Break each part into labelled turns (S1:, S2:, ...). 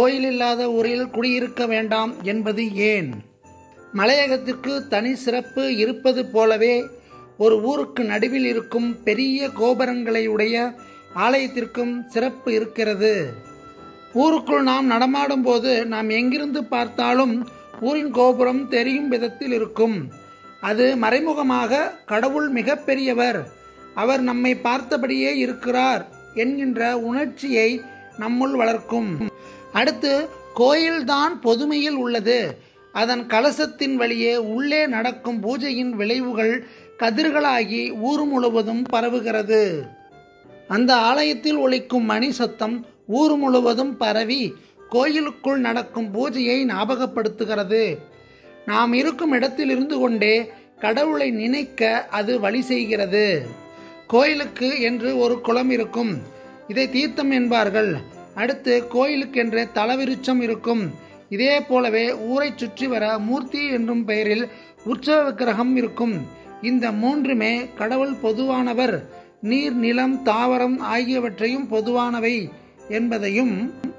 S1: கோயில் இல்லாத ஊரில் குடியிருக்க வேண்டாம் என்பது ஏன் மலையகத்திற்கு தனி சிறப்பு இருப்பது போலவே ஒரு ஊருக்கு நடுவில் இருக்கும் பெரிய கோபுரங்களை உடைய ஆலயத்திற்கும் சிறப்பு இருக்கிறது ஊருக்குள் நாம் நடமாடும் போது நாம் எங்கிருந்து பார்த்தாலும் ஊரின் கோபுரம் தெரியும் விதத்தில் இருக்கும் அது மறைமுகமாக கடவுள் மிகப்பெரியவர் அவர் நம்மை பார்த்தபடியே இருக்கிறார் என்கின்ற உணர்ச்சியை நம்முள் வளர்க்கும் அடுத்து கோயில்தான் பொதுமையில் உள்ளது அதன் கலசத்தின் வழியே உள்ளே நடக்கும் பூஜையின் விளைவுகள் கதிர்களாகி ஊர் முழுவதும் பரவுகிறது அந்த ஆலயத்தில் ஒலிக்கும் மணி சத்தம் ஊர் முழுவதும் பரவி கோயிலுக்குள் நடக்கும் பூஜையை ஞாபகப்படுத்துகிறது நாம் இருக்கும் இடத்தில் இருந்து கொண்டே கடவுளை நினைக்க அது வழி செய்கிறது கோயிலுக்கு என்று ஒரு குளம் இருக்கும் இதை தீர்த்தம் என்பார்கள் அடுத்து கோயிலுக்கென்று தலவிருச்சம் இருக்கும் இதே போலவே ஊரை சுற்றி வர மூர்த்தி என்றும் பெயரில் உற்சவ விக்கிரகம் இருக்கும் இந்த மூன்றுமே கடவுள் பொதுவானவர் நீர் நிலம் தாவரம் ஆகியவற்றையும் பொதுவானவை என்பதையும்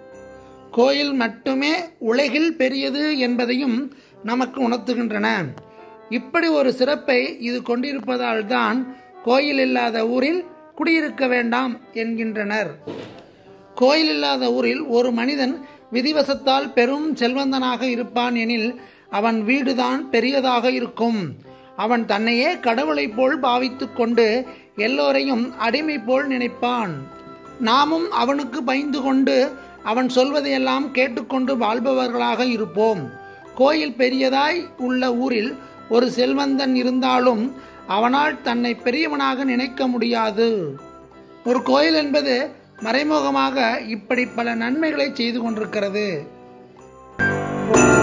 S1: கோயில் மட்டுமே உலகில் பெரியது என்பதையும் நமக்கு உணர்த்துகின்றன இப்படி ஒரு சிறப்பை இது கொண்டிருப்பதால் தான் கோயில் இல்லாத ஊரில் குடியிருக்க வேண்டாம் என்கின்றனர் கோயில் இல்லாத ஊரில் ஒரு மனிதன் விதிவசத்தால் பெரும் செல்வந்தனாக இருப்பான் எனில் அவன் வீடுதான் பெரியதாக இருக்கும் அவன் தன்னையே கடவுளைப் போல் பாவித்துக் கொண்டு எல்லோரையும் அடிமை போல் நினைப்பான் நாமும் அவனுக்கு பயந்து கொண்டு அவன் சொல்வதையெல்லாம் கேட்டுக்கொண்டு வாழ்பவர்களாக இருப்போம் கோயில் பெரியதாய் உள்ள ஊரில் ஒரு செல்வந்தன் இருந்தாலும் அவனால் தன்னை பெரியவனாக நினைக்க முடியாது ஒரு கோயில் என்பது மறைமுகமாக இப்படி பல நன்மைகளை செய்து கொண்டிருக்கிறது